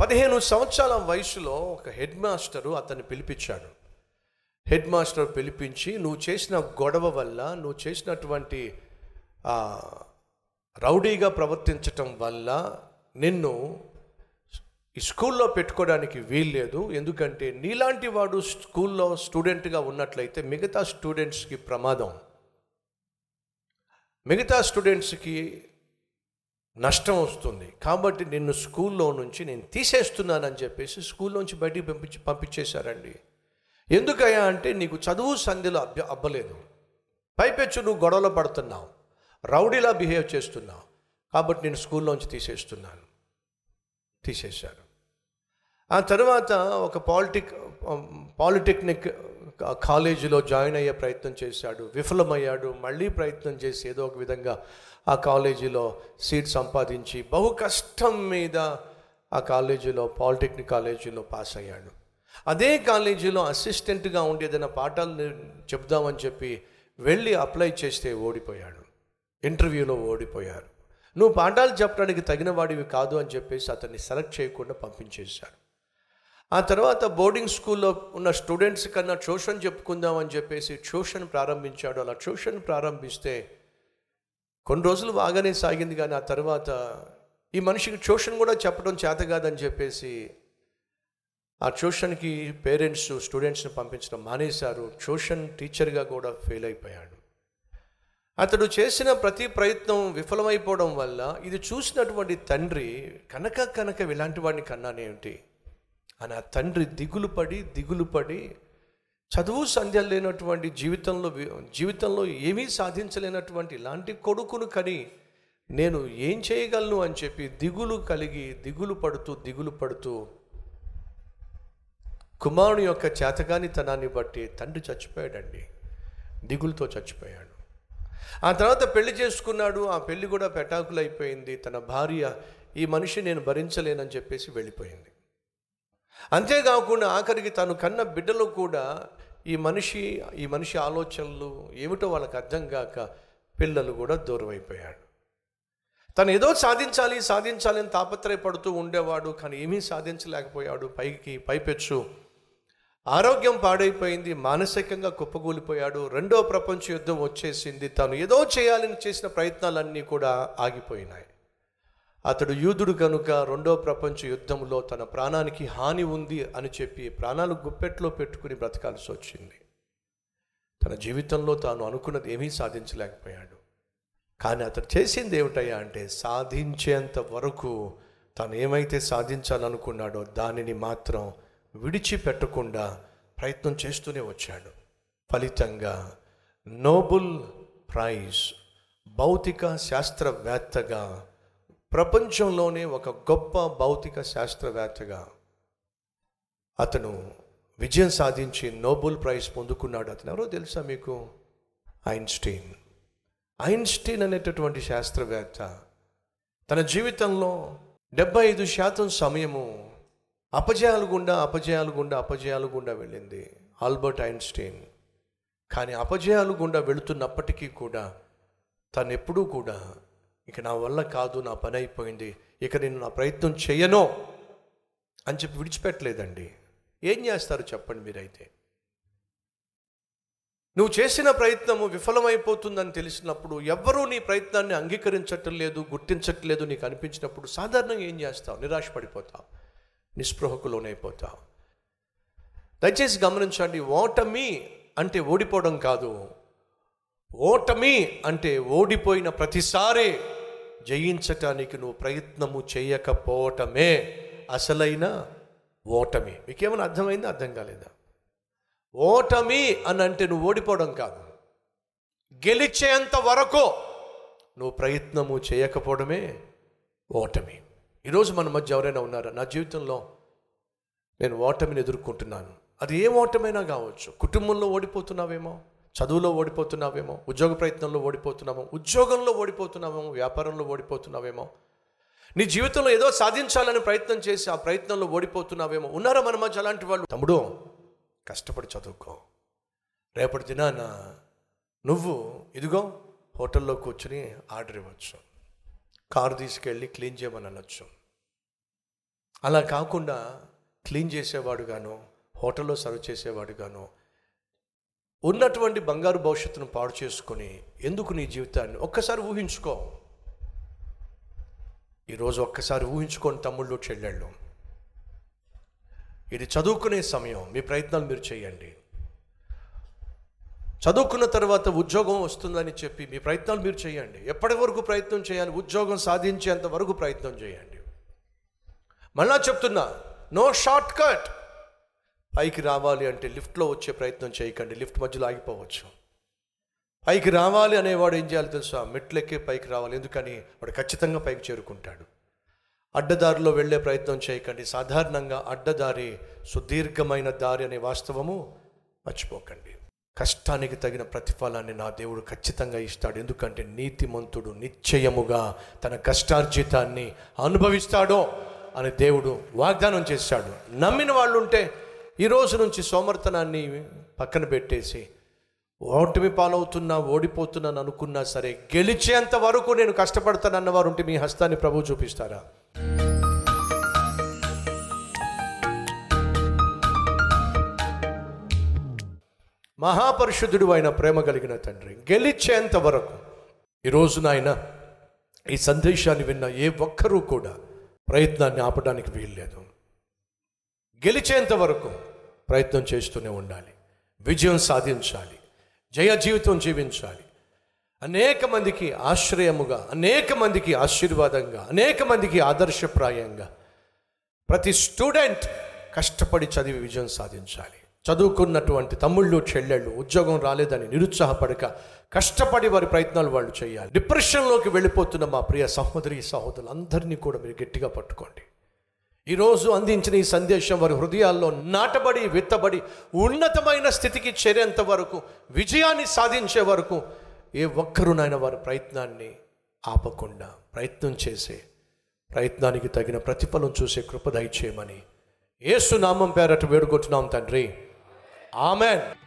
పదిహేను సంవత్సరాల వయసులో ఒక హెడ్ మాస్టరు అతన్ని పిలిపించాడు హెడ్ మాస్టర్ పిలిపించి నువ్వు చేసిన గొడవ వల్ల నువ్వు చేసినటువంటి ఆ, రౌడీగా ప్రవర్తించటం వల్ల నిన్ను ఈ స్కూల్లో పెట్టుకోవడానికి వీల్లేదు ఎందుకంటే నీలాంటి వాడు స్కూల్లో స్టూడెంట్గా ఉన్నట్లయితే మిగతా స్టూడెంట్స్కి ప్రమాదం మిగతా స్టూడెంట్స్కి నష్టం వస్తుంది కాబట్టి నిన్ను స్కూల్లో నుంచి నేను తీసేస్తున్నానని చెప్పేసి స్కూల్లోంచి బయటికి పంపించి పంపించేశారండి ఎందుకయ్యా అంటే నీకు చదువు సంధిలో అభ్య అబ్బలేదు పైపెచ్చు నువ్వు గొడవలో పడుతున్నావు రౌడీలా బిహేవ్ చేస్తున్నావు కాబట్టి నేను స్కూల్లోంచి తీసేస్తున్నాను తీసేశారు ఆ తర్వాత ఒక పాలిటిక్ పాలిటెక్నిక్ కాలేజీలో జాయిన్ అయ్యే ప్రయత్నం చేశాడు విఫలమయ్యాడు మళ్ళీ ప్రయత్నం చేసి ఏదో ఒక విధంగా ఆ కాలేజీలో సీట్ సంపాదించి బహు కష్టం మీద ఆ కాలేజీలో పాలిటెక్నిక్ కాలేజీలో పాస్ అయ్యాడు అదే కాలేజీలో అసిస్టెంట్గా ఉండి ఏదైనా పాఠాలు నే- చెప్దామని చెప్పి వెళ్ళి అప్లై చేస్తే ఓడిపోయాడు ఇంటర్వ్యూలో ఓడిపోయారు నువ్వు పాఠాలు చెప్పడానికి తగిన వాడివి కాదు అని చెప్పేసి అతన్ని సెలెక్ట్ చేయకుండా పంపించేశారు ఆ తర్వాత బోర్డింగ్ స్కూల్లో ఉన్న స్టూడెంట్స్ కన్నా ట్యూషన్ చెప్పుకుందాం అని చెప్పేసి ట్యూషన్ ప్రారంభించాడు అలా ట్యూషన్ ప్రారంభిస్తే కొన్ని రోజులు బాగానే సాగింది కానీ ఆ తర్వాత ఈ మనిషికి ట్యూషన్ కూడా చెప్పడం చేత కాదని చెప్పేసి ఆ ట్యూషన్కి పేరెంట్స్ స్టూడెంట్స్ని పంపించడం మానేశారు ట్యూషన్ టీచర్గా కూడా ఫెయిల్ అయిపోయాడు అతడు చేసిన ప్రతి ప్రయత్నం విఫలమైపోవడం వల్ల ఇది చూసినటువంటి తండ్రి కనక కనక ఇలాంటి వాడిని కన్నానేమిటి అని ఆ తండ్రి దిగులు పడి దిగులు పడి చదువు సంధ్య లేనటువంటి జీవితంలో వి- జీవితంలో ఏమీ సాధించలేనటువంటి ఇలాంటి కొడుకును కని నేను ఏం చేయగలను అని చెప్పి దిగులు కలిగి దిగులు పడుతూ దిగులు పడుతూ కుమారుని యొక్క చేతగానితనాన్ని బట్టి తండ్రి చచ్చిపోయాడండి దిగులుతో చచ్చిపోయాడు ఆ తర్వాత పెళ్లి చేసుకున్నాడు ఆ పెళ్లి కూడా పెటాకులు అయిపోయింది తన భార్య ఈ మనిషి నేను భరించలేనని చెప్పేసి వెళ్ళిపోయింది అంతేకాకుండా ఆఖరికి తను కన్న బిడ్డలు కూడా ఈ మనిషి ఈ మనిషి ఆలోచనలు ఏమిటో వాళ్ళకి అర్థం కాక పిల్లలు కూడా దూరం అయిపోయాడు తను ఏదో సాధించాలి సాధించాలి అని తాపత్రయపడుతూ ఉండేవాడు కానీ ఏమీ సాధించలేకపోయాడు పైకి పైపెచ్చు ఆరోగ్యం పాడైపోయింది మానసికంగా కుప్పగూలిపోయాడు రెండో ప్రపంచ యుద్ధం వచ్చేసింది తను ఏదో చేయాలని చేసిన ప్రయత్నాలన్నీ కూడా ఆగిపోయినాయి అతడు యూదుడు కనుక రెండో ప్రపంచ యుద్ధంలో తన ప్రాణానికి హాని ఉంది అని చెప్పి ప్రాణాలు గుప్పెట్లో పెట్టుకుని బ్రతకాల్సి వచ్చింది తన జీవితంలో తాను అనుకున్నది ఏమీ సాధించలేకపోయాడు కానీ అతడు చేసింది ఏమిటయ్యా అంటే సాధించేంత వరకు తాను ఏమైతే సాధించాలనుకున్నాడో దానిని మాత్రం విడిచిపెట్టకుండా ప్రయత్నం చేస్తూనే వచ్చాడు ఫలితంగా నోబుల్ ప్రైజ్ భౌతిక శాస్త్రవేత్తగా ప్రపంచంలోనే ఒక గొప్ప భౌతిక శాస్త్రవేత్తగా అతను విజయం సాధించి నోబెల్ ప్రైజ్ పొందుకున్నాడు అతను ఎవరో తెలుసా మీకు ఐన్స్టీన్ ఐన్స్టీన్ అనేటటువంటి శాస్త్రవేత్త తన జీవితంలో డెబ్బై ఐదు శాతం సమయము అపజయాలు గుండా అపజయాలు గుండా అపజయాలు గుండా వెళ్ళింది ఆల్బర్ట్ ఐన్స్టీన్ కానీ అపజయాలు గుండా వెళుతున్నప్పటికీ కూడా తను ఎప్పుడూ కూడా ఇక నా వల్ల కాదు నా పని అయిపోయింది ఇక నేను నా ప్రయత్నం చేయను అని చెప్పి విడిచిపెట్టలేదండి ఏం చేస్తారు చెప్పండి మీరైతే నువ్వు చేసిన ప్రయత్నము విఫలమైపోతుందని తెలిసినప్పుడు ఎవ్వరూ నీ ప్రయత్నాన్ని అంగీకరించటం లేదు గుర్తించట్లేదు నీకు అనిపించినప్పుడు సాధారణంగా ఏం చేస్తావు నిరాశపడిపోతావు నిస్పృహకు లోనైపోతావు దయచేసి గమనించండి ఓటమి అంటే ఓడిపోవడం కాదు ఓటమి అంటే ఓడిపోయిన ప్రతిసారి జయించటానికి నువ్వు ప్రయత్నము చేయకపోవటమే అసలైన ఓటమి మీకేమైనా అర్థమైందా అర్థం కాలేదా ఓటమి అని అంటే నువ్వు ఓడిపోవడం కాదు గెలిచేంత వరకు నువ్వు ప్రయత్నము చేయకపోవడమే ఓటమి ఈరోజు మన మధ్య ఎవరైనా ఉన్నారా నా జీవితంలో నేను ఓటమిని ఎదుర్కొంటున్నాను అది ఏ ఓటమైనా కావచ్చు కుటుంబంలో ఓడిపోతున్నావేమో చదువులో ఓడిపోతున్నావేమో ఉద్యోగ ప్రయత్నంలో ఓడిపోతున్నామో ఉద్యోగంలో ఓడిపోతున్నావేమో వ్యాపారంలో ఓడిపోతున్నావేమో నీ జీవితంలో ఏదో సాధించాలని ప్రయత్నం చేసి ఆ ప్రయత్నంలో ఓడిపోతున్నావేమో ఉన్నారా మన మధ్య అలాంటి వాళ్ళు తమ్ముడు కష్టపడి చదువుకో రేపటి దినాన నువ్వు ఇదిగో హోటల్లో కూర్చుని ఆర్డర్ ఇవ్వచ్చు కారు తీసుకెళ్ళి క్లీన్ చేయమని అనొచ్చు అలా కాకుండా క్లీన్ చేసేవాడు గాను హోటల్లో సర్వ్ చేసేవాడు గాను ఉన్నటువంటి బంగారు భవిష్యత్తును పాడు చేసుకొని ఎందుకు నీ జీవితాన్ని ఒక్కసారి ఊహించుకో ఈరోజు ఒక్కసారి ఊహించుకొని తమ్ముళ్ళు చెల్లెళ్ళు ఇది చదువుకునే సమయం మీ ప్రయత్నాలు మీరు చేయండి చదువుకున్న తర్వాత ఉద్యోగం వస్తుందని చెప్పి మీ ప్రయత్నాలు మీరు చేయండి ఎప్పటి వరకు ప్రయత్నం చేయాలి ఉద్యోగం సాధించేంత వరకు ప్రయత్నం చేయండి మళ్ళా చెప్తున్నా నో షార్ట్ కట్ పైకి రావాలి అంటే లిఫ్ట్లో వచ్చే ప్రయత్నం చేయకండి లిఫ్ట్ మధ్యలో ఆగిపోవచ్చు పైకి రావాలి అనేవాడు ఏం చేయాలి తెలుసా మెట్లెక్కే పైకి రావాలి ఎందుకని వాడు ఖచ్చితంగా పైకి చేరుకుంటాడు అడ్డదారిలో వెళ్ళే ప్రయత్నం చేయకండి సాధారణంగా అడ్డదారి సుదీర్ఘమైన దారి అనే వాస్తవము మర్చిపోకండి కష్టానికి తగిన ప్రతిఫలాన్ని నా దేవుడు ఖచ్చితంగా ఇస్తాడు ఎందుకంటే నీతిమంతుడు నిశ్చయముగా తన కష్టార్జితాన్ని అనుభవిస్తాడో అని దేవుడు వాగ్దానం చేశాడు నమ్మిన వాళ్ళు ఉంటే ఈ రోజు నుంచి సోమర్తనాన్ని పక్కన పెట్టేసి ఓటమి పాలవుతున్నా ఓడిపోతున్నాను అనుకున్నా సరే గెలిచేంత వరకు నేను కష్టపడతానన్న వారు ఉంటే మీ హస్తాన్ని ప్రభు చూపిస్తారా మహాపరిశుద్ధుడు అయిన ప్రేమ కలిగిన తండ్రి గెలిచేంత వరకు ఈరోజు నాయన ఈ సందేశాన్ని విన్న ఏ ఒక్కరూ కూడా ప్రయత్నాన్ని ఆపడానికి వీల్లేదు గెలిచేంత వరకు ప్రయత్నం చేస్తూనే ఉండాలి విజయం సాధించాలి జయ జీవితం జీవించాలి అనేక మందికి ఆశ్రయముగా అనేక మందికి ఆశీర్వాదంగా అనేక మందికి ఆదర్శప్రాయంగా ప్రతి స్టూడెంట్ కష్టపడి చదివి విజయం సాధించాలి చదువుకున్నటువంటి తమ్ముళ్ళు చెల్లెళ్ళు ఉద్యోగం రాలేదని నిరుత్సాహపడక కష్టపడి వారి ప్రయత్నాలు వాళ్ళు చేయాలి డిప్రెషన్లోకి వెళ్ళిపోతున్న మా ప్రియ సహోదరి సహోదరులు అందరినీ కూడా మీరు గట్టిగా పట్టుకోండి ఈరోజు అందించిన ఈ సందేశం వారి హృదయాల్లో నాటబడి విత్తబడి ఉన్నతమైన స్థితికి చేరేంత వరకు విజయాన్ని సాధించే వరకు ఏ ఒక్కరూ నాయన వారి ప్రయత్నాన్ని ఆపకుండా ప్రయత్నం చేసే ప్రయత్నానికి తగిన ప్రతిఫలం చూసే కృప దయచేయమని ఏసు నామం పేరట వేడుకుంటున్నాం తండ్రి ఆమెన్